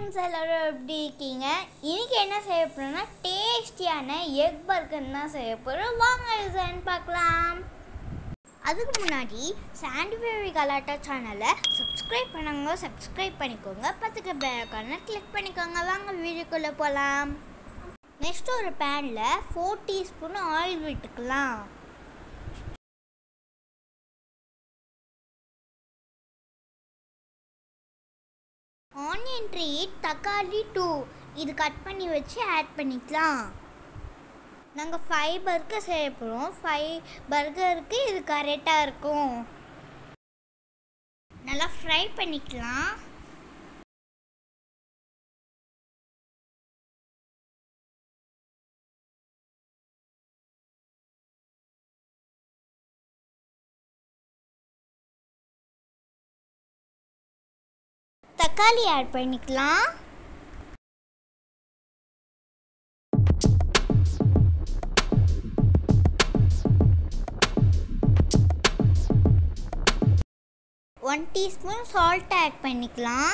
friends எல்லோரும் எப்படி இருக்கீங்க இன்னைக்கு என்ன செய்ய போகிறோம்னா டேஸ்டியான எக் பர்கர் தான் செய்ய போகிறோம் வாங்க டிசைன் பார்க்கலாம் அதுக்கு முன்னாடி சாண்டிஃபேவி கலாட்டா சேனலை சப்ஸ்கிரைப் பண்ணுங்க சப்ஸ்கிரைப் பண்ணிக்கோங்க பத்துக்கு பேக்கான கிளிக் பண்ணிக்கோங்க வாங்க வீடியோக்குள்ளே போகலாம் நெக்ஸ்ட் ஒரு பேனில் ஃபோர் டீஸ்பூன் ஆயில் விட்டுக்கலாம் ஆனியன் த்ரீ தக்காளி டூ இது கட் பண்ணி வச்சு ஆட் பண்ணிக்கலாம் நாங்கள் ஃபைவ் பர்கர் செய்ய போகிறோம் ஃபைவ் பர்கருக்கு இது கரெக்டாக இருக்கும் நல்லா ஃப்ரை பண்ணிக்கலாம் தக்காளி ஆட் பண்ணிக்கலாம் ஒன் டீஸ்பூன் சால்ட் ஆட் பண்ணிக்கலாம்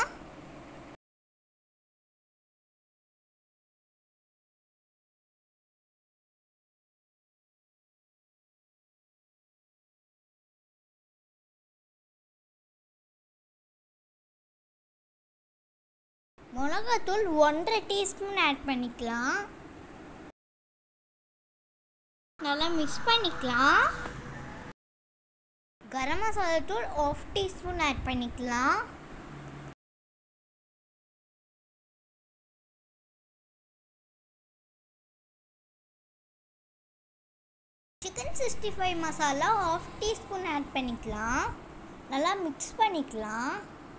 மிளகாத்தூள் ஒன்றரை டீஸ்பூன் ஆட் பண்ணிக்கலாம் நல்லா மிக்ஸ் பண்ணிக்கலாம் கரம் மசாலா தூள் ஆஃப் டீஸ்பூன் ஆட் பண்ணிக்கலாம் chicken sixty five masala half teaspoon add பண்ணிக்கலாம் நல்லா மிக்ஸ் பண்ணிக்கலாம்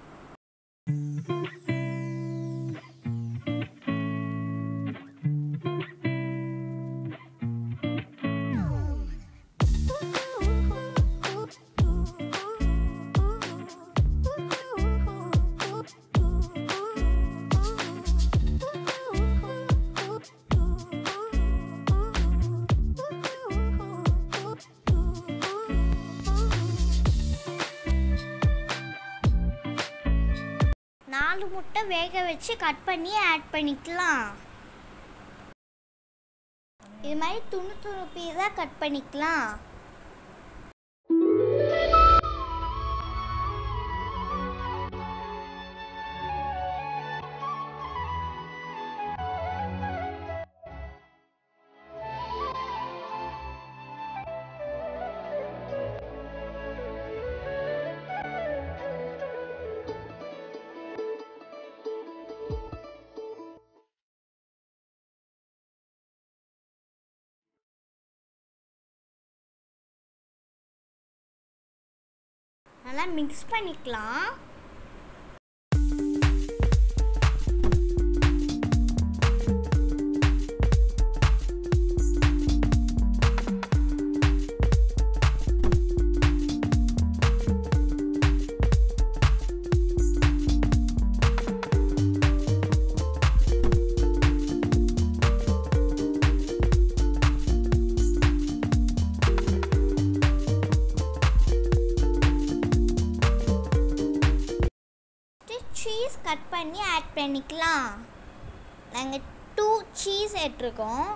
நாலு முட்டை வேக வச்சு கட் பண்ணி ஆட் பண்ணிக்கலாம் இது மாதிரி துணு துணு பீஸாக கட் பண்ணிக்கலாம் நல்லா மிக்ஸ் பண்ணிக்கலாம் சீஸ் கட் பண்ணி ஆட் பண்ணிக்கலாம் நாங்கள் டூ சீஸ் எடுத்துருக்கோம்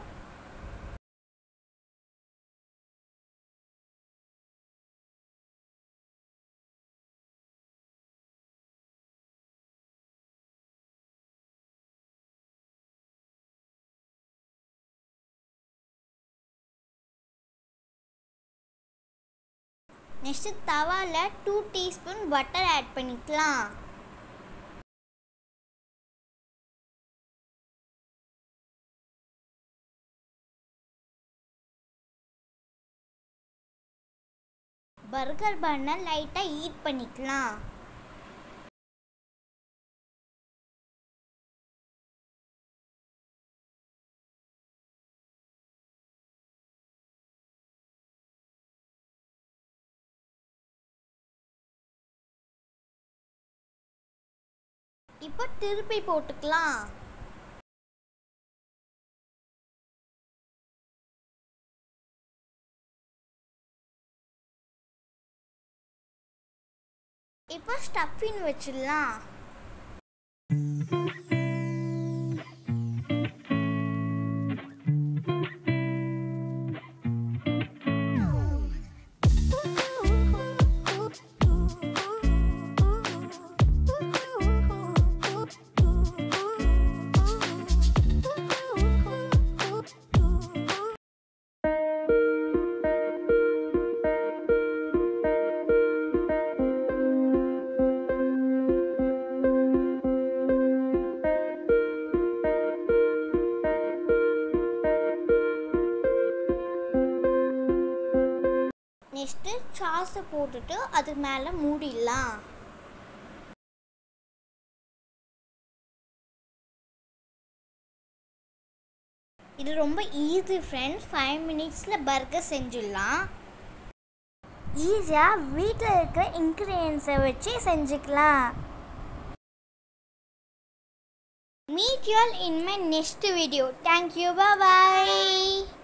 நெக்ஸ்ட்டு தவாவில் டூ டீஸ்பூன் பட்டர் ஆட் பண்ணிக்கலாம் பர்கர் பண்ணை லைட்டாக ஹீட் பண்ணிக்கலாம் இப்போ திருப்பி போட்டுக்கலாம் இப்போ ஸ்டஃபிங் வச்சிடலாம் நெக்ஸ்ட்டு சாஸை போட்டுட்டு அதுக்கு மேலே மூடிடலாம் இது ரொம்ப ஈஸி ஃப்ரெண்ட்ஸ் ஃபைவ் மினிட்ஸில் பர்கர் செஞ்சிடலாம் ஈஸியாக வீட்டில் இருக்கிற இன்க்ரீடியன்ஸை வச்சு செஞ்சுக்கலாம் meet you all in my next video thank you bye